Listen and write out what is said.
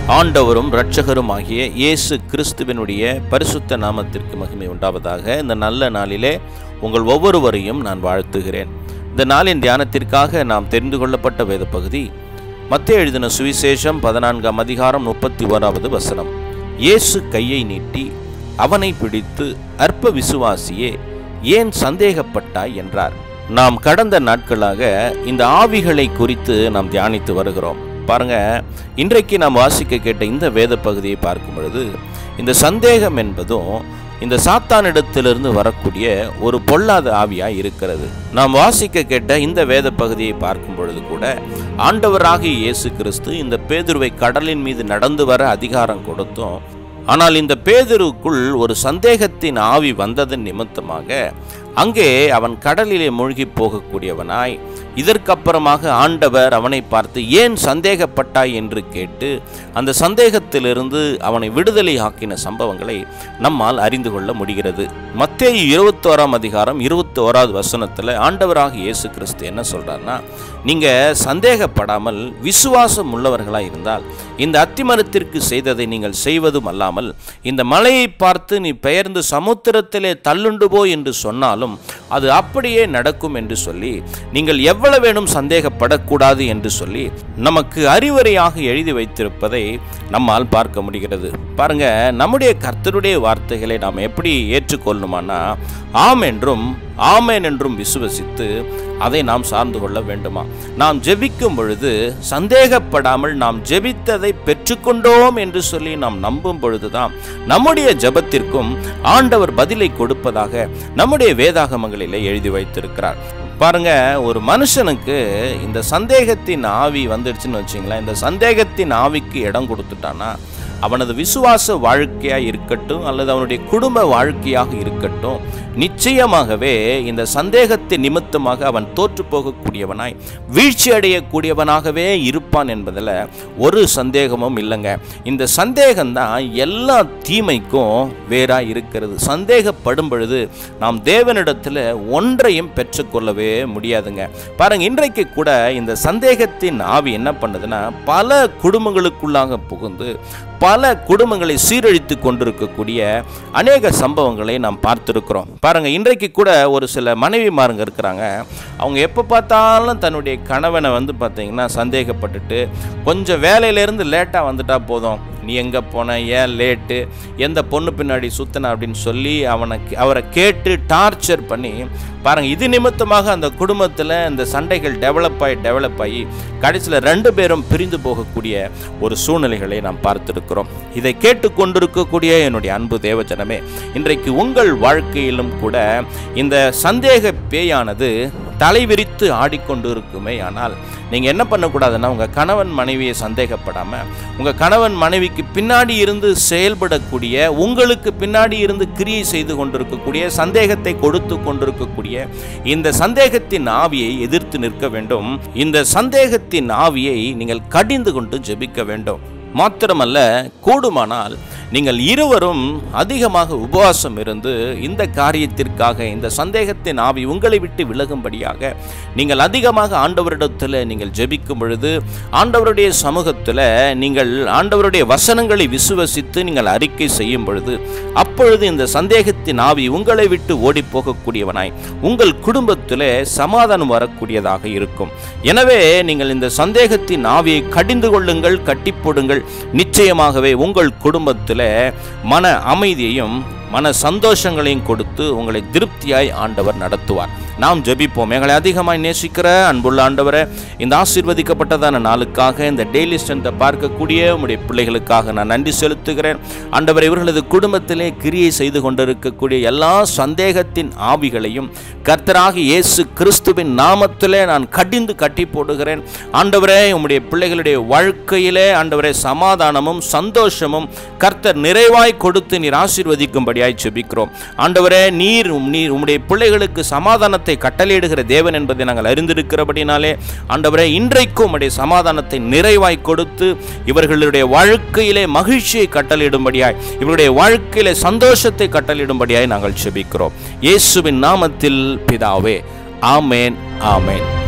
ஆண்டவரும் இரட்சகரும் ஆகிய இயேசு கிறிஸ்துவினுடைய பரிசுத்த நாமத்திற்கு மகிமை உண்டாவதாக இந்த நல்ல நாளிலே உங்கள் ஒவ்வொருவரையும் நான் வாழ்த்துகிறேன் இந்த நாளின் தியானத்திற்காக நாம் தெரிந்து கொள்ளப்பட்ட வேத பகுதி மத்திய எழுதின சுவிசேஷம் பதினான்காம் அதிகாரம் முப்பத்தி ஓராவது வசனம் இயேசு கையை நீட்டி அவனை பிடித்து அற்ப விசுவாசியே ஏன் சந்தேகப்பட்டாய் என்றார் நாம் கடந்த நாட்களாக இந்த ஆவிகளை குறித்து நாம் தியானித்து வருகிறோம் பாருங்க இன்றைக்கு நாம் வாசிக்க கேட்ட இந்த வேத பகுதியை பார்க்கும் பொழுது இந்த சந்தேகம் என்பதும் இந்த சாத்தானிடத்திலிருந்து வரக்கூடிய ஒரு பொல்லாத ஆவியாய் இருக்கிறது நாம் வாசிக்க கேட்ட இந்த வேத பகுதியை பார்க்கும் பொழுது கூட ஆண்டவராகிய இயேசு கிறிஸ்து இந்த பேதுருவை கடலின் மீது நடந்து வர அதிகாரம் கொடுத்தும் ஆனால் இந்த பேதுருக்குள் ஒரு சந்தேகத்தின் ஆவி வந்ததன் நிமித்தமாக அங்கே அவன் கடலிலே மூழ்கி போகக்கூடியவனாய் இதற்கப்புறமாக ஆண்டவர் அவனை பார்த்து ஏன் சந்தேகப்பட்டாய் என்று கேட்டு அந்த சந்தேகத்திலிருந்து அவனை விடுதலை ஆக்கின சம்பவங்களை நம்மால் அறிந்து கொள்ள முடிகிறது மத்தேயு இருபத்தோராம் அதிகாரம் இருபத்தி ஓராவது வசனத்தில் ஆண்டவராக இயேசு கிறிஸ்து என்ன சொல்றாருன்னா நீங்க சந்தேகப்படாமல் விசுவாசம் உள்ளவர்களாய் இருந்தால் இந்த அத்திமரத்திற்கு செய்ததை நீங்கள் செய்வதும் அல்லாமல் இந்த மலையை பார்த்து நீ பெயர்ந்து சமுத்திரத்திலே தள்ளுண்டு போ என்று சொன்னாலும் அது அப்படியே நடக்கும் என்று சொல்லி நீங்கள் எவ்வளவேனும் சந்தேகப்படக்கூடாது என்று சொல்லி நமக்கு அறிவுரையாக எழுதி வைத்திருப்பதை நம்மால் பார்க்க முடிகிறது பாருங்க நம்முடைய கர்த்தருடைய வார்த்தைகளை நாம் எப்படி ஏற்றுக்கொள்ளணுமானா ஆம் என்றும் ஆமேன் என்றும் விசுவசித்து அதை நாம் சார்ந்து கொள்ள வேண்டுமா நாம் ஜெபிக்கும் பொழுது சந்தேகப்படாமல் நாம் ஜெபித்ததை பெற்றுக்கொண்டோம் என்று சொல்லி நாம் நம்பும் பொழுதுதான் நம்முடைய ஜெபத்திற்கும் ஆண்டவர் பதிலை கொடுப்பதாக நம்முடைய வேதாகமங்களிலே எழுதி வைத்திருக்கிறார் பாருங்க ஒரு மனுஷனுக்கு இந்த சந்தேகத்தின் ஆவி வந்துடுச்சுன்னு வச்சுங்களேன் இந்த சந்தேகத்தின் ஆவிக்கு இடம் கொடுத்துட்டானா அவனது விசுவாச வாழ்க்கையாக இருக்கட்டும் அல்லது அவனுடைய குடும்ப வாழ்க்கையாக இருக்கட்டும் நிச்சயமாகவே இந்த சந்தேகத்தின் நிமித்தமாக அவன் தோற்று போகக்கூடியவனாய் வீழ்ச்சி அடையக்கூடியவனாகவே இருப்பான் என்பதில் ஒரு சந்தேகமும் இல்லைங்க இந்த சந்தேகம்தான் எல்லா தீமைக்கும் வேறாக இருக்கிறது சந்தேகப்படும் பொழுது நாம் தேவனிடத்தில் ஒன்றையும் பெற்றுக்கொள்ளவே முடியாதுங்க பாருங்க இன்றைக்கு கூட இந்த சந்தேகத்தின் ஆவி என்ன பண்ணுதுன்னா பல குடும்பங்களுக்குள்ளாக புகுந்து பல குடும்பங்களை சீரழித்து கொண்டிருக்கக்கூடிய அநேக சம்பவங்களை நாம் பார்த்துருக்கிறோம் பாருங்க இன்றைக்கு கூட ஒரு சில மனைவிமாருங்க இருக்கிறாங்க அவங்க எப்போ பார்த்தாலும் தன்னுடைய கணவனை வந்து பார்த்தீங்கன்னா சந்தேகப்பட்டுட்டு கொஞ்சம் வேலையிலேருந்து லேட்டாக வந்துட்டா போதும் நீ எங்கே போன ஏன் லேட்டு எந்த பொண்ணு பின்னாடி சுத்தின அப்படின்னு சொல்லி அவனை அவரை கேட்டு டார்ச்சர் பண்ணி பாருங்கள் இது நிமித்தமாக அந்த குடும்பத்தில் இந்த சண்டைகள் டெவலப் ஆகி டெவலப் ஆகி கடைசியில் ரெண்டு பேரும் பிரிந்து போகக்கூடிய ஒரு சூழ்நிலைகளை நாம் பார்த்துருக்கிறோம் இதை கேட்டுக்கொண்டிருக்கக்கூடிய என்னுடைய அன்பு தேவஜனமே இன்றைக்கு உங்கள் வாழ்க்கையிலும் கூட இந்த சந்தேக பேயானது தலைவிரித்து ஆடிக்கொண்டு இருக்குமே ஆனால் நீங்கள் என்ன பண்ணக்கூடாதுன்னா உங்கள் கணவன் மனைவியை சந்தேகப்படாமல் உங்கள் கணவன் மனைவிக்கு பின்னாடி இருந்து செயல்படக்கூடிய உங்களுக்கு பின்னாடி இருந்து கிரியை செய்து கொண்டிருக்கக்கூடிய சந்தேகத்தை கொடுத்து கொண்டிருக்கக்கூடிய இந்த சந்தேகத்தின் ஆவியை எதிர்த்து நிற்க வேண்டும் இந்த சந்தேகத்தின் ஆவியை நீங்கள் கடிந்து கொண்டு ஜெபிக்க வேண்டும் மாத்திரமல்ல கூடுமானால் நீங்கள் இருவரும் அதிகமாக உபவாசம் இருந்து இந்த காரியத்திற்காக இந்த சந்தேகத்தின் ஆவி உங்களை விட்டு விலகும்படியாக நீங்கள் அதிகமாக ஆண்டவரிடத்தில் நீங்கள் ஜெபிக்கும் பொழுது ஆண்டவருடைய சமூகத்தில் நீங்கள் ஆண்டவருடைய வசனங்களை விசுவசித்து நீங்கள் அறிக்கை செய்யும் பொழுது அப்பொழுது இந்த சந்தேகத்தின் ஆவி உங்களை விட்டு ஓடி போகக்கூடியவனாய் உங்கள் குடும்பத்தில் சமாதானம் வரக்கூடியதாக இருக்கும் எனவே நீங்கள் இந்த சந்தேகத்தின் ஆவியை கடிந்து கொள்ளுங்கள் கட்டி போடுங்கள் நிச்சயமாகவே உங்கள் குடும்பத்தில் மன அமைதியையும் மன சந்தோஷங்களையும் கொடுத்து உங்களை திருப்தியாய் ஆண்டவர் நடத்துவார் நாம் ஜெபிப்போம் எங்களை அதிகமாய் நேசிக்கிற அன்புள்ள ஆண்டவரை இந்த ஆசீர்வதிக்கப்பட்டதான நாளுக்காக இந்த டெய்லி ஸ்ட்ரென்த்தை பார்க்கக்கூடிய உங்களுடைய பிள்ளைகளுக்காக நான் நன்றி செலுத்துகிறேன் ஆண்டவர் இவர்களது குடும்பத்திலே கிரியை செய்து கொண்டிருக்கக்கூடிய எல்லா சந்தேகத்தின் ஆவிகளையும் கர்த்தராக இயேசு கிறிஸ்துவின் நாமத்திலே நான் கடிந்து கட்டி போடுகிறேன் ஆண்டவரே உம்முடைய பிள்ளைகளுடைய வாழ்க்கையிலே ஆண்டவரே சமாதானமும் சந்தோஷமும் கர்த்தர் நிறைவாய் கொடுத்து நீர் ஆசீர்வதிக்கும்படி வரும்படியாய் செபிக்கிறோம் ஆண்டவரே நீர் உம் நீர் உம்முடைய பிள்ளைகளுக்கு சமாதானத்தை கட்டளையிடுகிற தேவன் என்பதை நாங்கள் அறிந்திருக்கிறபடினாலே ஆண்டவரே இன்றைக்கும் உம்முடைய சமாதானத்தை நிறைவாய் கொடுத்து இவர்களுடைய வாழ்க்கையிலே மகிழ்ச்சியை கட்டளையிடும்படியாய் இவருடைய வாழ்க்கையிலே சந்தோஷத்தை கட்டளையிடும்படியாய் நாங்கள் செபிக்கிறோம் இயேசுவின் நாமத்தில் பிதாவே ஆமேன் ஆமேன்